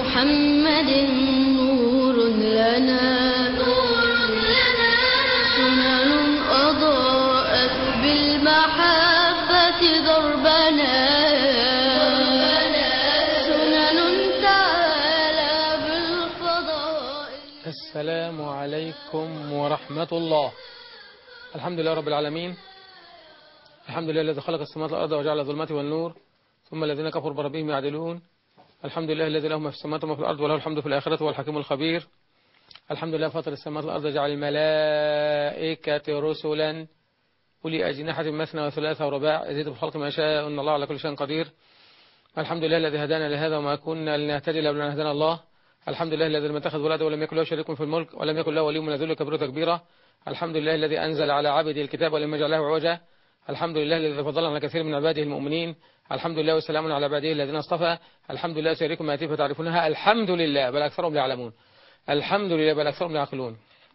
محمد نور لنا سنن أضاءت بالمحبة دربنا سنن تعالى بالفضائل السلام عليكم ورحمة الله الحمد لله رب العالمين الحمد لله الذي خلق السماوات والأرض وجعل الظلمات والنور ثم الذين كفروا بربهم يعدلون الحمد لله الذي له ما في السماوات وما في الأرض وله الحمد في الآخرة والحكيم الخبير الحمد لله فاطر السماوات والأرض جعل الملائكة رسلا أولي أجنحة مثنى وثلاثة ورباع يزيد في الخلق ما يشاء إن الله على كل شيء قدير الحمد لله الذي هدانا لهذا وما كنا لنهتدي لولا أن هدانا الله الحمد لله الذي لم يتخذ ولدا ولم يكن له شريك في الملك ولم يكن له ولي من الذل كبيرة كبيرة الحمد لله الذي أنزل على عبده الكتاب ولم يجعل له عوجا الحمد لله الذي فضل على كثير من عباده المؤمنين الحمد لله وسلام على عباده الذين اصطفى الحمد لله سيريكم ما يأتي فتعرفونها الحمد لله بل أكثرهم لا يعلمون الحمد لله بل أكثرهم لا يعقلون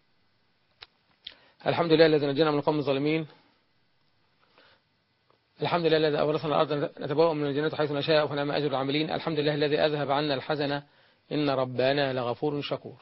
الحمد لله الذي نجينا من القوم الظالمين الحمد لله الذي أورثنا الأرض نتبوأ من الجنة حيث نشاء فنعم أجر العاملين الحمد لله الذي أذهب عنا الحزن إن ربنا لغفور شكور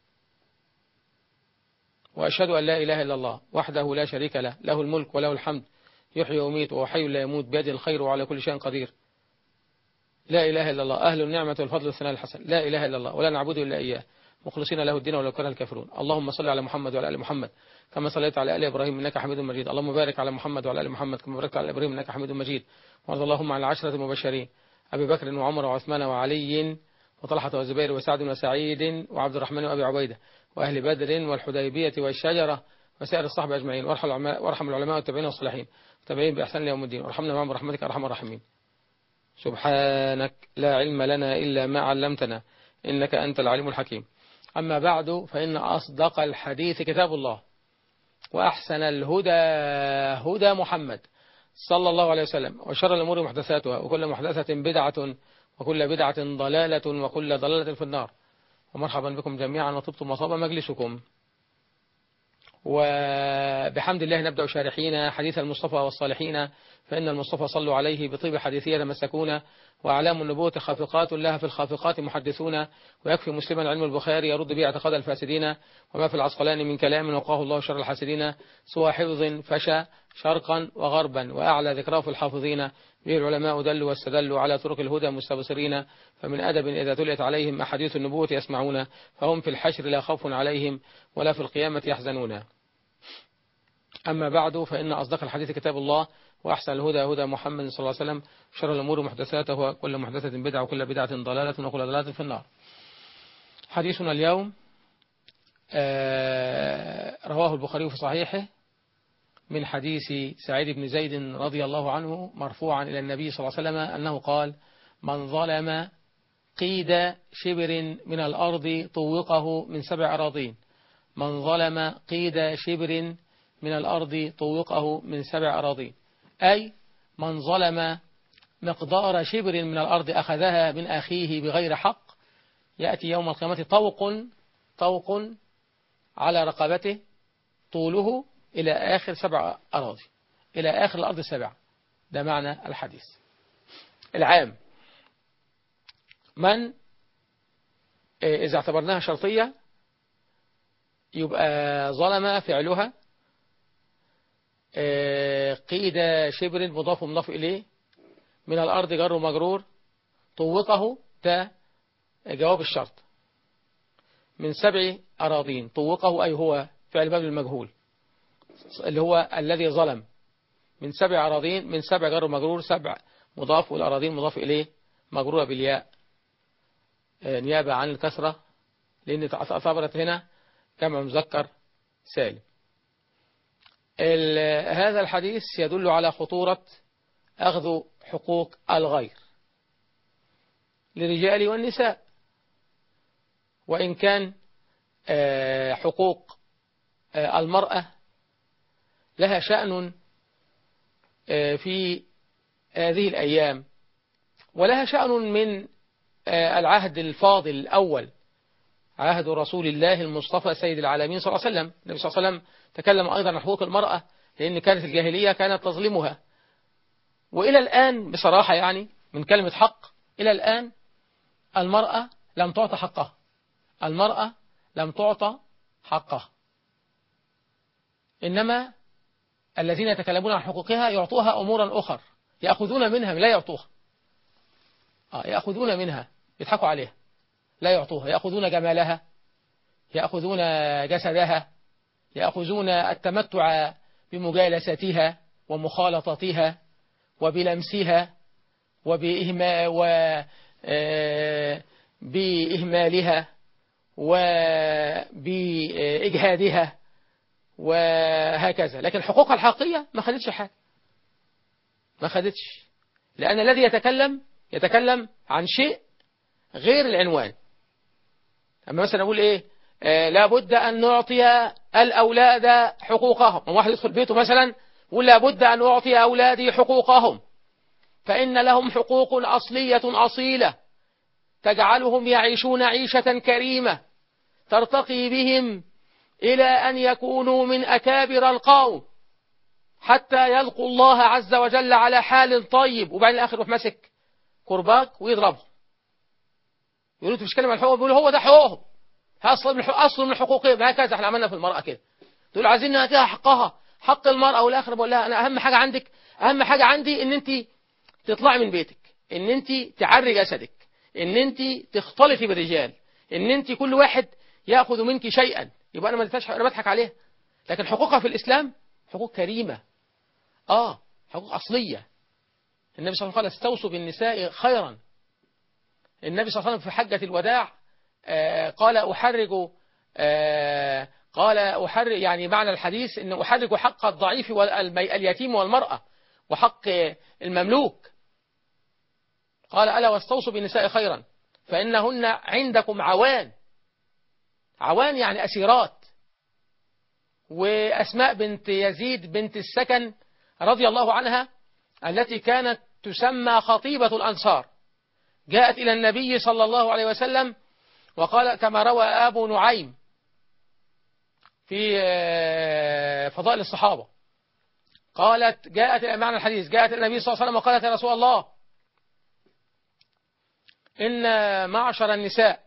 وأشهد أن لا إله إلا الله وحده لا شريك له له الملك وله الحمد يحيي ويميت وهو حي لا يموت بيده الخير وعلى كل شيء قدير لا إله إلا الله أهل النعمة والفضل والثناء الحسن لا إله إلا الله ولا نعبد إلا إياه مخلصين له الدين ولو كره الكافرون اللهم صل على محمد وعلى آل محمد كما صليت على آل إبراهيم إنك حميد مجيد اللهم بارك على محمد وعلى آل محمد كما باركت على إبراهيم إنك حميد مجيد وارض اللهم عن العشرة المبشرين أبي بكر وعمر وعثمان وعلي وطلحة وزبير وسعد وسعيد وعبد الرحمن وأبي عبيدة وأهل بدر والحديبية والشجرة وسائر الصحبة أجمعين وارحم العلماء, وارحم العلماء والتابعين والصالحين والتابعين بإحسان يوم الدين وارحمنا معهم برحمتك أرحم الراحمين سبحانك لا علم لنا إلا ما علمتنا إنك أنت العليم الحكيم أما بعد فإن أصدق الحديث كتاب الله وأحسن الهدى هدى محمد صلى الله عليه وسلم وشر الأمور محدثاتها وكل محدثة بدعة وكل بدعة ضلالة وكل ضلالة في النار ومرحبا بكم جميعا وطبتم وصاب مجلسكم وبحمد الله نبدأ شارحين حديث المصطفى والصالحين فإن المصطفى صلوا عليه بطيب حديثية تمسكون وأعلام النبوة خافقات لها في الخافقات محدثون ويكفي مسلما علم البخاري يرد به اعتقاد الفاسدين وما في العسقلان من كلام وقاه الله شر الحاسدين سوى حفظ فشى شرقا وغربا وأعلى ذكراه في الحافظين به العلماء دلوا واستدلوا على طرق الهدى مستبصرين فمن أدب إذا تليت عليهم أحاديث النبوة يسمعون فهم في الحشر لا خوف عليهم ولا في القيامة يحزنون أما بعد فإن أصدق الحديث كتاب الله وأحسن الهدى هدى محمد صلى الله عليه وسلم شر الأمور محدثاتها وكل محدثة بدعة وكل بدعة ضلالة وكل ضلالة في النار حديثنا اليوم رواه البخاري في صحيحه من حديث سعيد بن زيد رضي الله عنه مرفوعا إلى النبي صلى الله عليه وسلم أنه قال من ظلم قيد شبر من الأرض طوقه من سبع أراضين من ظلم قيد شبر من الأرض طوقه من سبع أراضين أي من ظلم مقدار شبر من الأرض أخذها من أخيه بغير حق يأتي يوم القيامة طوق طوق على رقبته طوله إلى آخر سبع أراضي إلى آخر الأرض السبع ده معنى الحديث العام من إذا اعتبرناها شرطية يبقى ظلم فعلها قيد شبر مضاف مضاف إليه من الأرض جر ومجرور طوقه ده جواب الشرط من سبع أراضين طوقه أي هو فعل باب المجهول اللي هو الذي ظلم من سبع أراضين من سبع جر ومجرور سبع مضاف والأراضين مضاف إليه مجرورة بالياء نيابة عن الكسرة لأن اعتبرت هنا جمع مذكر سالم هذا الحديث يدل على خطورة أخذ حقوق الغير للرجال والنساء وإن كان حقوق المرأة لها شأن في هذه الأيام ولها شأن من العهد الفاضل الأول عهد رسول الله المصطفى سيد العالمين صلى الله عليه وسلم النبي صلى الله عليه وسلم تكلم أيضا عن حقوق المرأة لأن كانت الجاهلية كانت تظلمها وإلى الآن بصراحة يعني من كلمة حق إلى الآن المرأة لم تعطى حقها المرأة لم تعطى حقها إنما الذين يتكلمون عن حقوقها يعطوها أمورا أخر يأخذون منها لا يعطوها آه يأخذون منها يضحكوا عليها لا يعطوها يأخذون جمالها يأخذون جسدها يأخذون التمتع بمجالستها ومخالطتها وبلمسها وبإهما و آه، بإهمالها وبإجهادها وهكذا لكن حقوقها الحقيقية ما خدتش حاجة ما خدتش لأن الذي يتكلم يتكلم عن شيء غير العنوان أما مثلا أقول إيه آه لابد أن نعطي الأولاد حقوقهم واحد يدخل بيته مثلا يقول لابد أن أعطي أولادي حقوقهم فإن لهم حقوق أصلية أصيلة تجعلهم يعيشون عيشة كريمة ترتقي بهم إلى أن يكونوا من أكابر القوم حتى يلقوا الله عز وجل على حال طيب وبعدين الآخر يروح ماسك كرباك ويضربهم يقولوا انتوا مش كلمة الحقوق بيقولوا هو ده حقوقهم أصل من أصل من حقوقهم هكذا احنا عملنا في المرأة كده تقول عايزين نعطيها حقها حق المرأة والآخر بقول لها أنا أهم حاجة عندك أهم حاجة عندي إن أنت تطلعي من بيتك إن أنت تعري جسدك إن أنت تختلطي بالرجال إن أنت كل واحد يأخذ منك شيئا يبقى أنا ما اديتهاش أنا بضحك عليها لكن حقوقها في الإسلام حقوق كريمة آه حقوق أصلية النبي صلى الله عليه وسلم قال استوصوا بالنساء خيرا النبي صلى الله عليه وسلم في حجة الوداع آه قال أحرج آه قال أحرج يعني معنى الحديث أن أحرج حق الضعيف واليتيم والمرأة وحق المملوك قال ألا واستوصوا بالنساء خيرا فإنهن عندكم عوان عوان يعني أسيرات وأسماء بنت يزيد بنت السكن رضي الله عنها التي كانت تسمى خطيبة الأنصار جاءت إلى النبي صلى الله عليه وسلم وقال كما روى أبو نعيم في فضائل الصحابة قالت جاءت معنى الحديث جاءت النبي صلى الله عليه وسلم وقالت يا رسول الله إن معشر النساء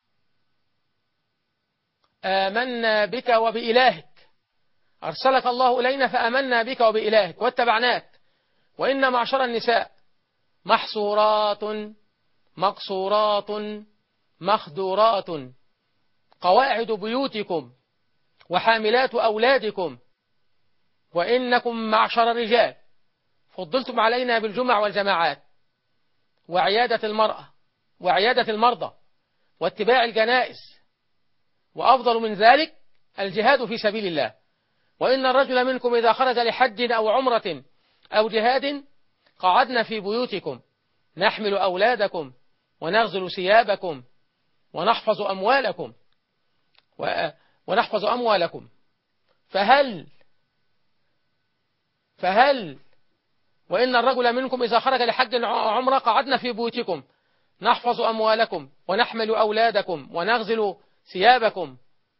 آمنا بك وبإلهك أرسلك الله إلينا فآمنا بك وبإلهك واتبعناك وإن معشر النساء محصورات مقصورات مخدورات قواعد بيوتكم وحاملات أولادكم وإنكم معشر الرجال فضلتم علينا بالجمع والجماعات وعيادة المرأة وعيادة المرضى واتباع الجنائز وأفضل من ذلك الجهاد في سبيل الله وإن الرجل منكم إذا خرج لحج أو عمرة أو جهاد قعدنا في بيوتكم نحمل أولادكم ونغزل ثيابكم ونحفظ أموالكم ونحفظ أموالكم فهل فهل وإن الرجل منكم إذا خرج لحج أو عمرة قعدنا في بيوتكم نحفظ أموالكم ونحمل أولادكم ونغزل ثيابكم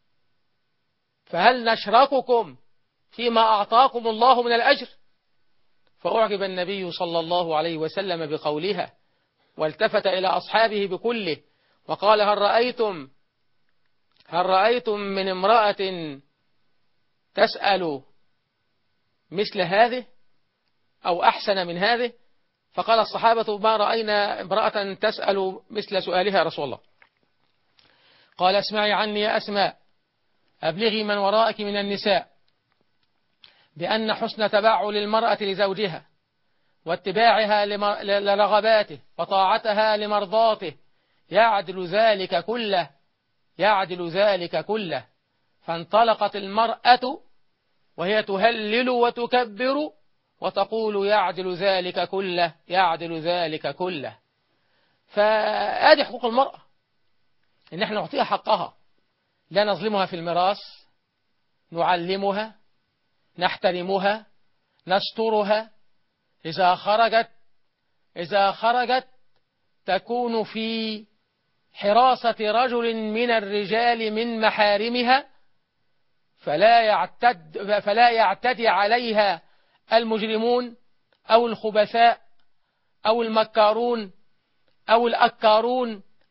فهل نشرككم فيما أعطاكم الله من الأجر فأعجب النبي صلى الله عليه وسلم بقولها والتفت إلى أصحابه بكله وقال هل رأيتم هل رأيتم من امرأة تسأل مثل هذه أو أحسن من هذه فقال الصحابة ما رأينا امرأة تسأل مثل سؤالها يا رسول الله قال اسمعي عني يا أسماء أبلغي من وراءك من النساء بأن حسن تبعل المرأة لزوجها واتباعها لرغباته وطاعتها لمرضاته يعدل ذلك كله يعدل ذلك كله فانطلقت المرأة وهي تهلل وتكبر وتقول يعدل ذلك كله يعدل ذلك كله فآدي حقوق المرأة إن احنا نعطيها حقها لا نظلمها في الميراث نعلمها نحترمها نسترها إذا خرجت إذا خرجت تكون في حراسة رجل من الرجال من محارمها فلا يعتد فلا يعتدي عليها المجرمون أو الخبثاء أو المكارون أو الأكارون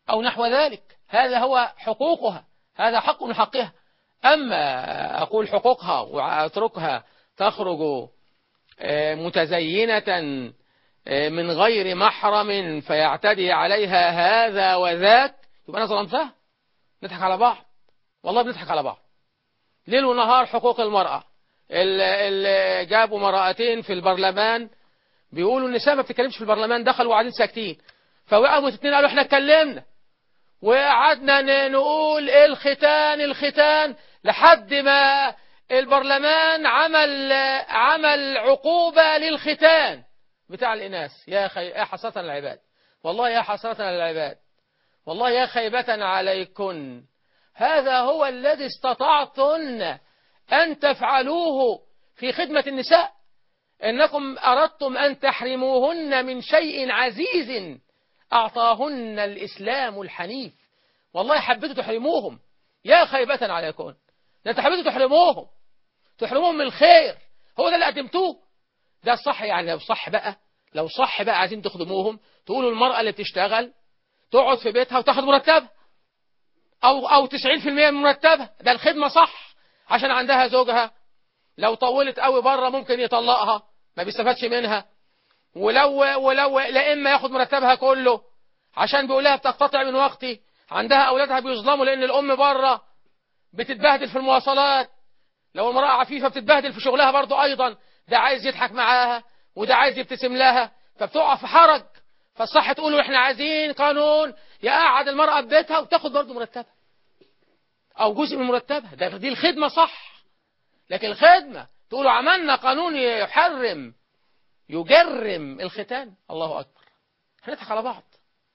أو نحو ذلك هذا هو حقوقها هذا حق من حقها أما أقول حقوقها وأتركها تخرج آه، متزينة آه، من غير محرم فيعتدي عليها هذا وذاك يبقى أنا ظلمتها نضحك على بعض والله بنضحك على بعض ليل ونهار حقوق المرأة اللي جابوا مرأتين في البرلمان بيقولوا النساء ما بتتكلمش في البرلمان دخلوا وقاعدين ساكتين فوقفوا الاثنين قالوا احنا اتكلمنا وقعدنا ن- نقول الختان الختان لحد ما البرلمان عمل عمل عقوبة للختان بتاع الإناث يا خي... يا حسرة العباد والله يا حسرة العباد والله يا خيبة عليكن هذا هو الذي استطعتن أن تفعلوه في خدمة النساء إنكم أردتم أن تحرموهن من شيء عزيز أعطاهن الإسلام الحنيف والله حبيتوا تحرموهم يا خيبة عليكم ده انت حبيتوا تحرموهم تحرموهم من الخير هو ده اللي قدمتوه ده الصح يعني لو صح بقى لو صح بقى عايزين تخدموهم تقولوا المرأة اللي بتشتغل تقعد في بيتها وتاخد مرتبها أو أو 90% من مرتبها ده الخدمة صح عشان عندها زوجها لو طولت قوي بره ممكن يطلقها ما بيستفادش منها ولو ولو لا اما ياخد مرتبها كله عشان بيقول لها بتقتطع من وقتي عندها اولادها بيظلموا لان الام بره بتتبهدل في المواصلات لو المرأة عفيفة بتتبهدل في شغلها برضو ايضا ده عايز يضحك معاها وده عايز يبتسم لها فبتقع في حرج فالصح تقولوا احنا عايزين قانون يقعد المرأة في بيتها وتاخد برضو مرتبها او جزء من مرتبها ده دي الخدمة صح لكن الخدمة تقولوا عملنا قانون يحرم يجرم الختان الله أكبر هنضحك على بعض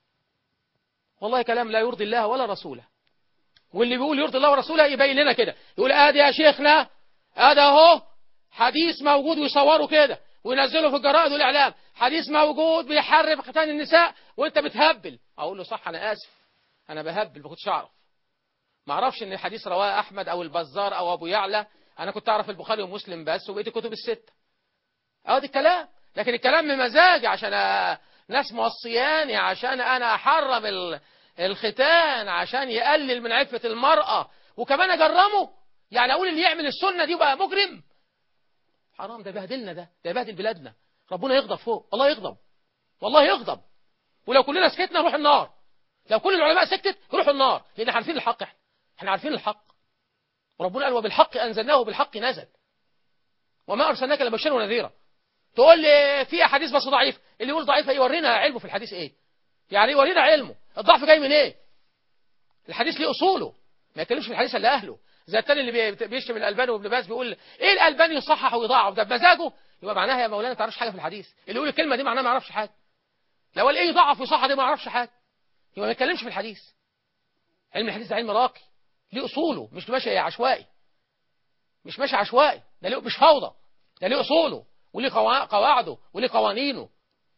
والله كلام لا يرضي الله ولا رسوله واللي بيقول يرضي الله ورسوله يبين لنا كده يقول ادي يا شيخنا ادي اهو حديث موجود ويصوروا كده وينزلوا في الجرائد والاعلام حديث موجود بيحرم ختان النساء وانت بتهبل اقول له صح انا اسف انا بهبل ما كنتش اعرف ما اعرفش ان الحديث رواه احمد او البزار او ابو يعلى انا كنت اعرف البخاري ومسلم بس وبقيت الكتب السته اه دي الكلام لكن الكلام بمزاجي عشان أ- ناس موصياني عشان انا احرم ال- الختان عشان يقلل من عفة المرأة وكمان اجرمه يعني اقول اللي يعمل السنة دي بقى مجرم حرام ده بهدلنا ده ده بهدل بلادنا ربنا يغضب فوق الله يغضب والله يغضب ولو كلنا سكتنا نروح النار لو كل العلماء سكتت يروحوا النار لان عارفين الحق احنا احنا عارفين الحق وربنا قال وبالحق انزلناه وبالحق نزل وما ارسلناك الا بشيرا ونذيرا تقول لي في احاديث بس ضعيف اللي يقول ضعيفه يورينا علمه في الحديث ايه يعني يورينا علمه الضعف جاي من ايه الحديث ليه اصوله ما يتكلمش في الحديث الا اهله زي التاني اللي بي- بيشتم الالباني وابن باز بيقول ايه الالباني يصحح ويضعف ده بمزاجه يبقى معناها يا مولانا ما تعرفش حاجه في الحديث اللي يقول الكلمه دي معناها ما يعرفش حاجه لو قال ايه يضعف ويصحح دي ما يعرفش حاجه يبقى ما يتكلمش في الحديث علم الحديث ده علم راقي ليه اصوله مش ماشي عشوائي مش ماشي عشوائي ده ليه مش فوضى ده ليه اصوله وليه قوا- قواعده وليه قوانينه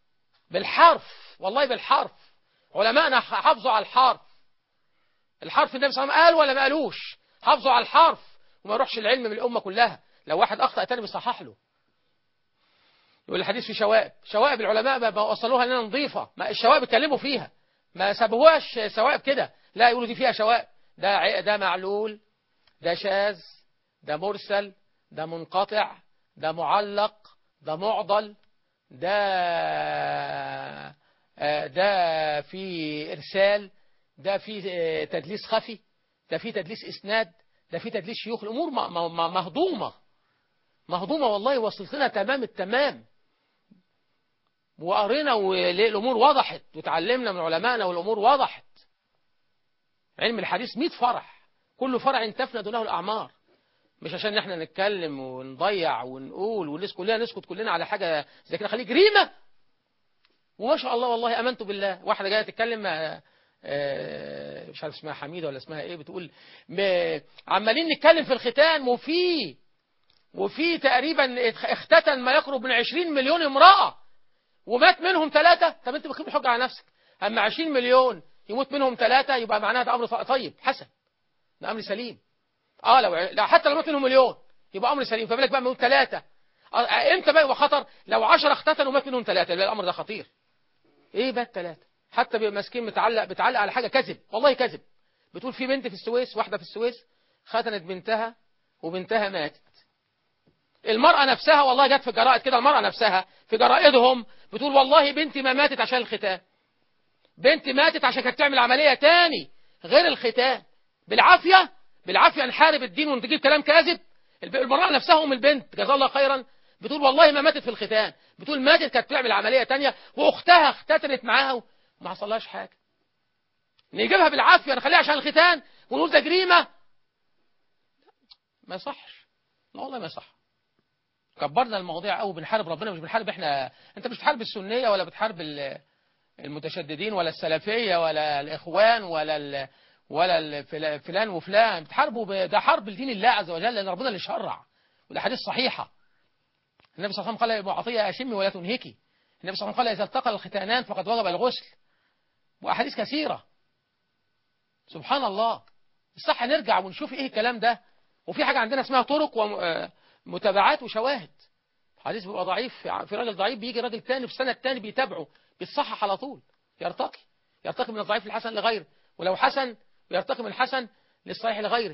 بالحرف والله بالحرف علماءنا ح- حافظوا على الحرف الحرف النبي صلى الله عليه وسلم قال ولا ما قالوش حافظوا على الحرف وما يروحش العلم من الأمة كلها لو واحد أخطأ تاني بيصحح له يقول الحديث في شوائب شوائب العلماء ما- ما وصلوها لنا نظيفة ما الشوائب اتكلموا فيها ما سابوهاش شوائب كده لا يقولوا دي فيها شوائب ده ع- ده معلول ده شاذ ده مرسل ده منقطع ده معلق ده معضل ده آه، ده في إرسال ده في آه، تدليس خفي ده في تدليس إسناد ده في تدليس شيوخ الأمور م- م- م- مهضومة مهضومة والله وصلت لنا تمام التمام وقرينا والأمور وضحت وتعلمنا من علمائنا والأمور وضحت علم الحديث 100 فرع كل فرع تفنى دونه الأعمار مش عشان احنا نتكلم ونضيع ونقول والناس كلنا نسكت كلنا على حاجة زي كده خليه جريمة وما شاء الله والله امنت بالله واحده جايه تتكلم مع آه، مش عارف اسمها حميده ولا اسمها ايه بتقول م- عمالين نتكلم في الختان وفي وفي تقريبا اختتن ما يقرب من 20 مليون امراه ومات منهم ثلاثه طب انت بتقيم الحجه على نفسك اما 20 مليون يموت منهم ثلاثه يبقى معناها ده امر طيب حسن ده امر سليم اه لو لو حتى لو مات منهم مليون يبقى امر سليم فبالك بقى من ثلاثه امتى بقى يبقى خطر لو 10 اختتنوا ومات منهم ثلاثه يبقى الامر ده خطير ايه بقى الثلاثه حتى بيبقى ماسكين متعلق بتعلق على حاجه كذب والله كذب بتقول في بنت في السويس واحده في السويس ختنت بنتها وبنتها ماتت المرأة نفسها والله جت في الجرائد كده المرأة نفسها في جرائدهم بتقول والله بنتي ما ماتت عشان الختان بنتي ماتت عشان كانت تعمل عملية تاني غير الختان بالعافية بالعافية نحارب الدين ونجيب كلام كاذب الب- المرأة نفسها أم البنت جزاها الله خيرا بتقول والله ما ماتت في الختان بتقول ماتت كانت تعمل عملية تانية وأختها اختتنت معاها وما حصلهاش حاجة نجيبها بالعافية نخليها عشان الختان ونقول ده جريمة ما يصحش لا والله ما يصح كبرنا المواضيع قوي بنحارب ربنا مش بنحارب احنا انت مش بتحارب السنيه ولا بتحارب ال- المتشددين ولا السلفيه ولا الاخوان ولا ال... ولا الفلا- فلان وفلان بتحاربوا ب... ده حرب لدين الله عز وجل لان ربنا اللي شرع والاحاديث صحيحه النبي صلى الله عليه وسلم قال يا ابو عطيه اشمي ولا تنهكي النبي صلى الله عليه وسلم قال اذا التقى الختانان فقد وجب الغسل واحاديث كثيره سبحان الله الصح نرجع ونشوف ايه الكلام ده وفي حاجه عندنا اسمها طرق ومتابعات وشواهد حديث بيبقى ضعيف في راجل ضعيف بيجي راجل تاني في السنه التاني بيتابعه بيتصحح على طول يرتقي يرتقي من الضعيف للحسن لغيره ولو حسن يرتقي من الحسن للصحيح لغيره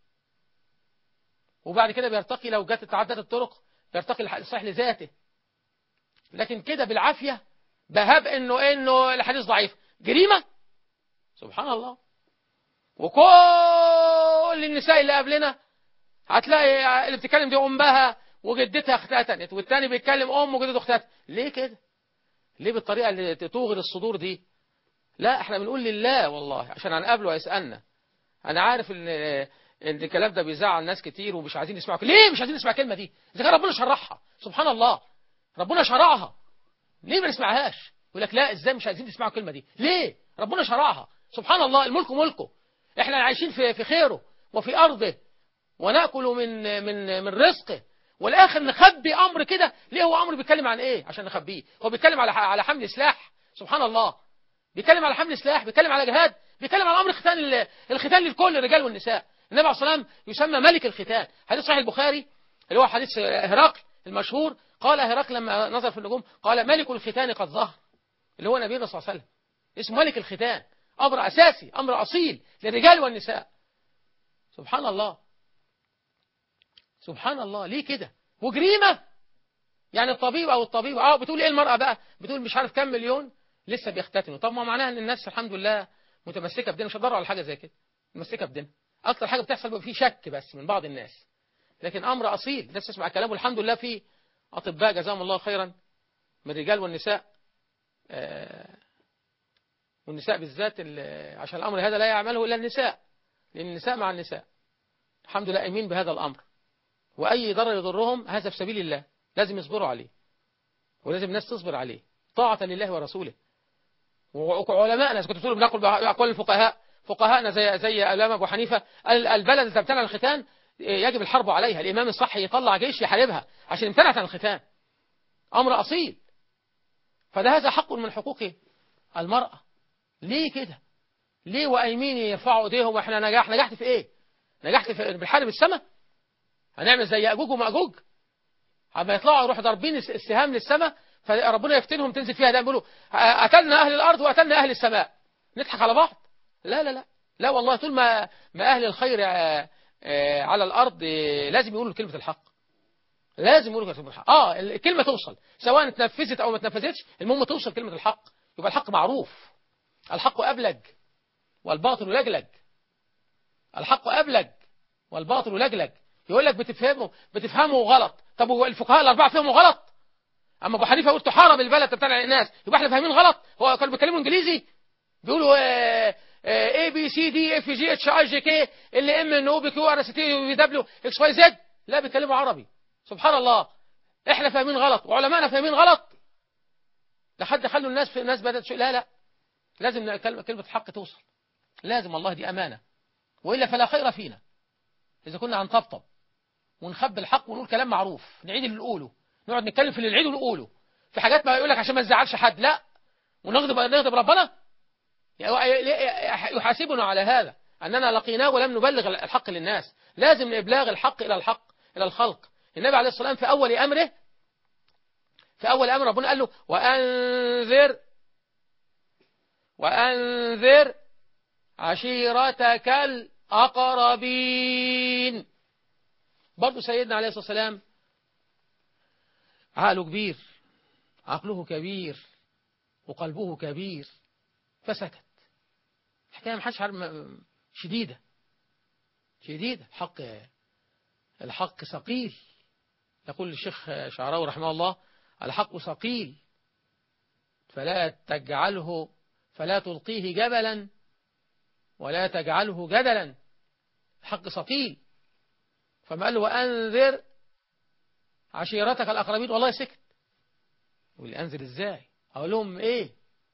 وبعد كده بيرتقي لو جت تعددت الطرق بيرتقي الح- الصحيح لذاته لكن كده بالعافيه بهب انه انه الحديث ضعيف جريمه سبحان الله وكل النساء اللي قبلنا هتلاقي اللي بتتكلم دي امها وجدتها اختتنت والتاني بيتكلم ام وجدته اختتنت ليه كده ليه بالطريقه اللي توغر الصدور دي لا احنا بنقول لله والله عشان هنقابله ويسالنا انا عارف ان ان الكلام ده بيزعل ناس كتير ومش عايزين يسمعوا ليه مش عايزين نسمع الكلمه دي اذا كان ربنا شرحها سبحان الله ربنا شرعها ليه ما نسمعهاش يقول لك لا ازاي مش عايزين تسمعوا الكلمه دي ليه ربنا شرعها سبحان الله الملك ملكه احنا عايشين في في خيره وفي ارضه وناكل من من من رزقه والاخر نخبي امر كده ليه هو امر بيتكلم عن ايه عشان نخبيه هو بيتكلم على على حمل سلاح سبحان الله بيتكلم على حمل سلاح بيتكلم على جهاد بيتكلم على امر ختان ال- الختان للكل الرجال والنساء النبي عليه الصلاه والسلام يسمى ملك الختان حديث صحيح البخاري اللي هو حديث هرقل المشهور قال هرقل لما نظر في النجوم قال ملك الختان قد ظهر اللي هو نبينا صلى الله عليه وسلم اسمه ملك الختان امر اساسي امر اصيل للرجال والنساء سبحان الله سبحان الله ليه كده وجريمه يعني الطبيب او الطبيب اه بتقول ايه المراه بقى بتقول مش عارف كام مليون لسه بيختتنوا طب ما معناها ان الناس الحمد لله متمسكه بدينها مش هتضروا على حاجه زي كده متمسكه بدينها اكتر حاجه بتحصل بيبقى في شك بس من بعض الناس لكن امر اصيل الناس تسمع كلامه والحمد لله في اطباء جزاهم الله خيرا من الرجال والنساء آه، والنساء بالذات ال- عشان الامر هذا لا يعمله الا النساء لان النساء مع النساء الحمد لله امين بهذا الامر واي ضرر يضرهم هذا في سبيل الله لازم يصبروا عليه ولازم الناس تصبر عليه طاعة لله ورسوله وعلماءنا إذا كنت تقول بنقول بأقوال الفقهاء فقهاءنا زي زي الإمام أبو حنيفة ال- البلد إذا امتنع عن الختان يجب الحرب عليها الإمام الصحي يطلع جيش يحاربها عشان امتنعت عن الختان أمر أصيل فده هذا حق من حقوق المرأة ليه كده ليه وأيمين يرفعوا ايديهم واحنا نجح نجحت في ايه نجحت في بنحارب السماء هنعمل زي يأجوج ومأجوج اما يطلعوا يروحوا ضاربين الس- السهام للسماء فربنا يفتنهم تنزل فيها ده بيقولوا آه، قتلنا اهل الارض وقتلنا اهل السماء نضحك على بعض لا لا لا لا والله طول ما ما اهل الخير آه، آه، على الارض آه، لازم يقولوا كلمه الحق لازم يقولوا كلمه الحق اه الكلمه توصل سواء اتنفذت او ما اتنفذتش المهم توصل كلمه الحق يبقى الحق معروف الحق ابلج والباطل لجلج الحق ابلج والباطل لجلج يقول لك بتفهمه بتفهمه غلط طب هو الفقهاء الاربعه فهموا غلط اما ابو حنيفه يقول تحارب البلد بتاع الناس يبقى احنا فاهمين غلط هو كانوا بيتكلموا انجليزي بيقولوا اي بي سي دي اف جي اتش اي جي كي ال ام ان او بي كيو ار اس تي في دبليو اكس واي زد لا بيتكلموا عربي سبحان الله احنا فاهمين غلط وعلمائنا فاهمين غلط لحد خلوا الناس في الناس بدات تشوف لا لا لازم كلمه كلمه الحق توصل لازم والله دي امانه والا فلا خير فينا اذا كنا هنطبطب ونخبي الحق ونقول كلام معروف نعيد اللي نقوله نقعد نتكلم في اللي نعيده ونقوله في حاجات ما يقول لك عشان ما نزعلش حد لا ونغضب نغضب ربنا يحاسبنا على هذا أننا لقيناه ولم نبلغ الحق للناس لازم إبلاغ الحق إلى الحق إلى الخلق النبي عليه الصلاة والسلام في أول أمره في أول أمر ربنا قال له وأنذر وأنذر عشيرتك الأقربين برضو سيدنا عليه الصلاة والسلام عقله كبير عقله كبير وقلبه كبير فسكت الحكاية ما حدش عارف م- شديدة شديدة الحق الحق ثقيل يقول الشيخ شعراوي رحمه الله الحق ثقيل فلا تجعله فلا تلقيه جبلا ولا تجعله جدلا الحق ثقيل فما قال له وأنذر عشيرتك الأقربين والله سكت يقول لي أنذر إزاي أقول لهم إيه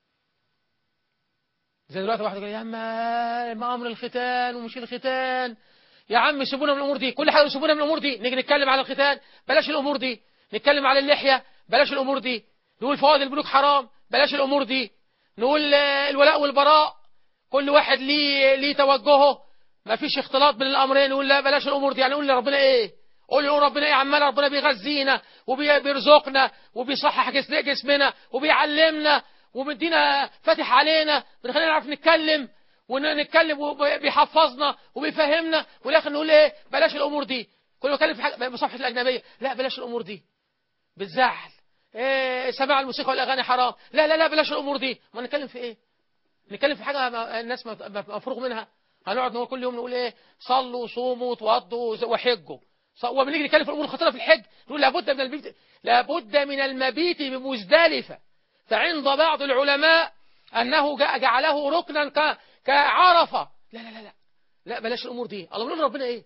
زي دلوقتي واحد يقول يا عم ما أمر الختان ومش الختان يا عم سيبونا من الأمور دي كل حاجة سيبونا من الأمور دي نيجي نتكلم على الختان بلاش الأمور دي نتكلم على اللحية بلاش الأمور دي نقول فوائد البنوك حرام بلاش الأمور دي نقول آه، الولاء والبراء كل واحد ليه ليه توجهه ما فيش اختلاط بين الأمرين نقول لا بلاش الأمور دي يعني نقول لربنا إيه قول له ربنا ايه عمال ربنا بيغذينا وبيرزقنا وبيصحح جس- جسمنا وبيعلمنا ومدينا فاتح علينا بنخلينا نعرف نتكلم ونتكلم وبيحفظنا وبيفهمنا والاخر نقول ايه بلاش الامور دي كل ما اتكلم في حاجه بصفحه الاجنبيه لا بلاش الامور دي بتزعل إيه سماع الموسيقى والاغاني حرام لا لا لا بلاش الامور دي ما نتكلم في ايه نتكلم في حاجه ما- الناس ما- ما- مفروغ منها هنقعد نقول كل يوم نقول ايه صلوا صوموا توضوا ز- وحجوا ص- وبنيجي نتكلم في الامور الخطيره في الحج نقول لابد من المبيت لابد من المبيت بمزدلفه فعند بعض العلماء انه جع- جعله ركنا ك- كعرفه لا لا لا لا لا بلاش الامور دي الله بنقول لربنا ايه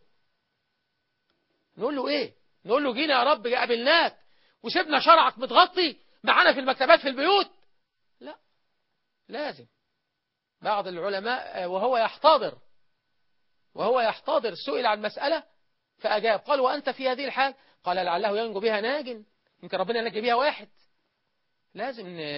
نقول له ايه نقول له جينا يا رب قابلناك وسيبنا شرعك متغطي معانا في المكتبات في البيوت لا لازم بعض العلماء آه، وهو يحتضر وهو يحتضر سئل عن مسألة فأجاب قال وأنت في هذه الحال قال لعله ينجو بها ناج يمكن ربنا ينجي بها واحد لازم ن...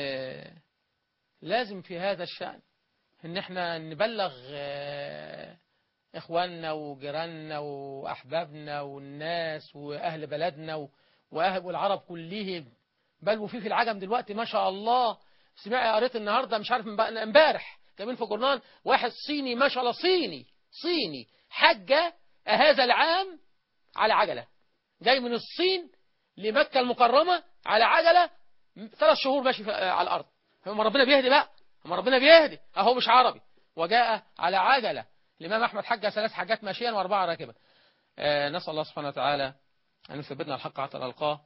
لازم في هذا الشأن ان احنا نبلغ آه، اخواننا وجيراننا واحبابنا والناس واهل بلدنا و- واهل والعرب كلهم بل وفي في العجم دلوقتي ما شاء الله سمع قريت النهارده مش عارف امب- امبارح كمان في جورنال واحد صيني ما شاء الله صيني صيني حج هذا العام على عجلة جاي من الصين لمكة المكرمة على عجلة ثلاث شهور ماشي في- على الأرض هم ربنا بيهدي بقى هم ربنا بيهدي أهو مش عربي وجاء على عجلة الإمام أحمد حج ثلاث حاجات ماشيا وأربعة راكبا آه نسأل الله سبحانه وتعالى أن يثبتنا الحق حتى نلقاه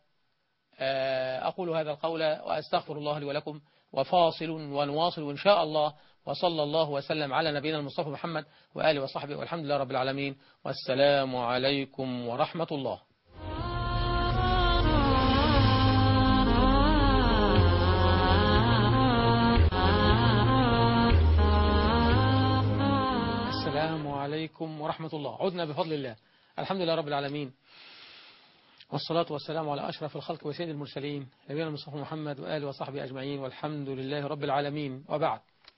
آه أقول هذا القول وأستغفر الله لي ولكم وفاصل ونواصل إن شاء الله وصلى الله وسلم على نبينا المصطفى محمد وآله وصحبه والحمد لله رب العالمين والسلام عليكم ورحمة الله السلام عليكم ورحمة الله عدنا بفضل الله الحمد لله رب العالمين والصلاة والسلام على أشرف الخلق وسيد المرسلين نبينا المصطفى محمد وآله وصحبه أجمعين والحمد لله رب العالمين وبعد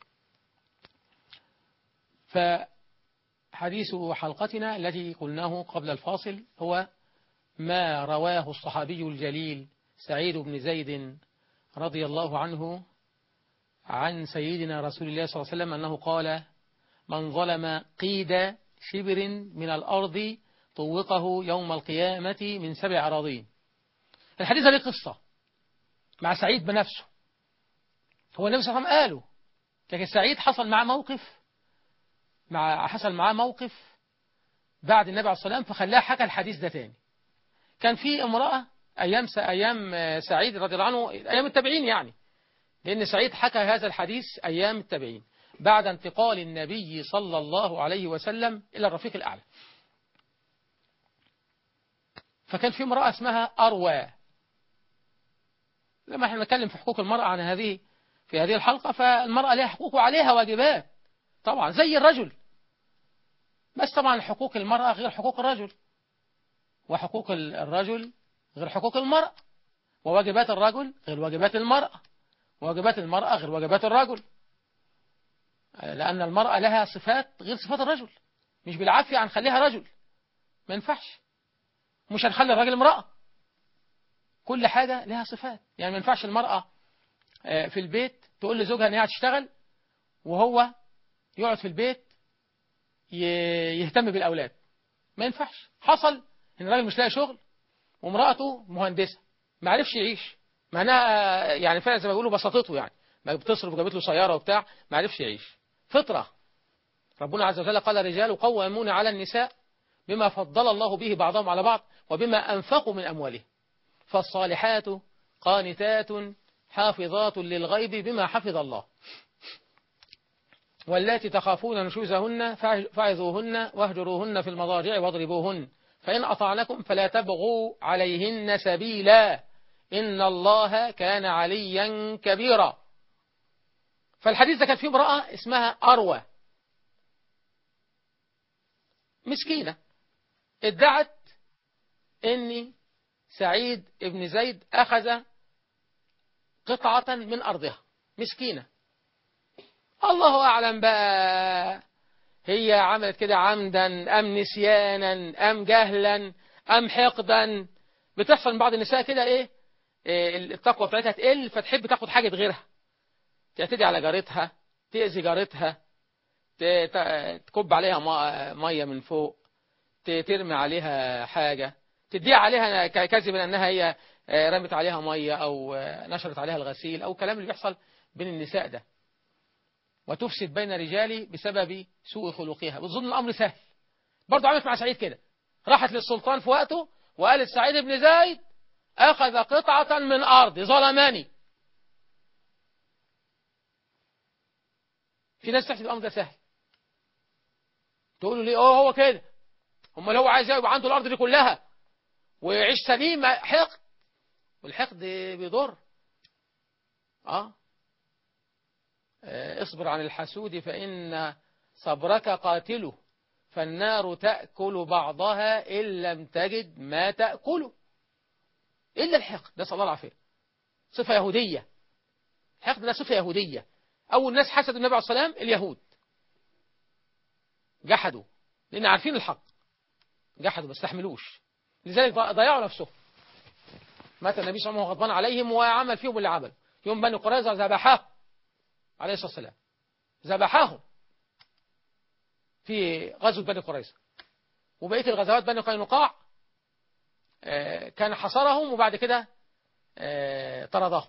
فحديث حلقتنا التي قلناه قبل الفاصل هو ما رواه الصحابي الجليل سعيد بن زيد رضي الله عنه عن سيدنا رسول الله صلى الله عليه وسلم أنه قال من ظلم قيد شبر من الأرض طوقه يوم القيامة من سبع أراضين الحديث له قصة مع سعيد بنفسه هو النبي صلى الله عليه وسلم قاله لكن سعيد حصل معاه موقف مع حصل معاه موقف بعد النبي عليه الصلاة والسلام فخلاه حكى الحديث ده تاني كان في امرأة أيام س- أيام سعيد رضي الله عنه أيام التابعين يعني لأن سعيد حكى هذا الحديث أيام التابعين بعد انتقال النبي صلى الله عليه وسلم إلى الرفيق الأعلى فكان في امرأة اسمها أروى لما احنا نتكلم في حقوق المرأة عن هذه في هذه الحلقة فالمرأة لها حقوق وعليها واجبات طبعا زي الرجل بس طبعا حقوق المرأة غير حقوق الرجل وحقوق ال- الرجل غير حقوق المرأة وواجبات الرجل غير واجبات المرأة وواجبات المرأة غير واجبات الرجل لأن المرأة لها صفات غير صفات الرجل مش بالعافية هنخليها رجل ما ينفعش مش هنخلي الراجل امرأة كل حاجة لها صفات يعني ما ينفعش المرأة آه، في البيت تقول لزوجها ان هي هتشتغل وهو يقعد في البيت ي- يهتم بالأولاد ما ينفعش حصل إن الراجل مش لاقي شغل وامرأته مهندسة ما عرفش يعيش معناها يعني فعلا زي ما بيقولوا بساطته يعني ما بتصرف وجابت له سيارة وبتاع ما عرفش يعيش فطرة ربنا عز وجل قال الرجال قوامون على النساء بما فضل الله به بعضهم على بعض وبما أنفقوا من أموالهم فالصالحات قانتات حافظات للغيب بما حفظ الله واللاتي تخافون نشوزهن فعظوهن واهجروهن في المضاجع واضربوهن فإن أطعنكم فلا تبغوا عليهن سبيلا إن الله كان عليا كبيرا فالحديث ده كان فيه امرأة اسمها أروى مسكينة ادعت اني سعيد ابن زيد اخذ قطعة من ارضها مسكينة الله اعلم بقى هي عملت كده عمدا ام نسيانا ام جهلا ام حقدا بتحصل من بعض النساء كده ايه إيه التقوى بتاعتها تقل فتحب تاخد حاجة غيرها تعتدي على جارتها تأذي جارتها ت- ت- تكب عليها م- مية من فوق ت- ترمي عليها حاجة تدعي عليها ك- كذبا أنها هي آه، رمت عليها مية أو آه، نشرت عليها الغسيل أو كلام اللي بيحصل بين النساء ده وتفسد بين رجالي بسبب سوء خلقها بتظن الأمر سهل برضه عملت مع سعيد كده راحت للسلطان في وقته وقالت سعيد بن زيد أخذ قطعة من أرض ظلمني في ناس تحسب الأمر ده سهل تقول له ليه اه هو كده امال هو عايز يبقى عنده الارض دي كلها ويعيش سليم حقد والحقد بيضر اه آه، اصبر عن الحسود فإن صبرك قاتله فالنار تأكل بعضها إن لم تجد ما تأكله إلا الحقد نسأل الله العافية صفة يهودية الحقد ده صفة يهودية أول ناس حسدوا النبي عليه الصلاة والسلام اليهود جحدوا لأن عارفين الحق جحدوا ما استحملوش لذلك ضيعوا نفسهم مات النبي صلى الله عليه وسلم غضبان عليهم وعمل فيهم اللي عمل يوم بني قريظة ذبحاه عليه الصلاة والسلام ذبحاهم في غزوة بني قريظة وبقية الغزوات بني قينقاع آه، كان حصرهم وبعد كده آه، طردهم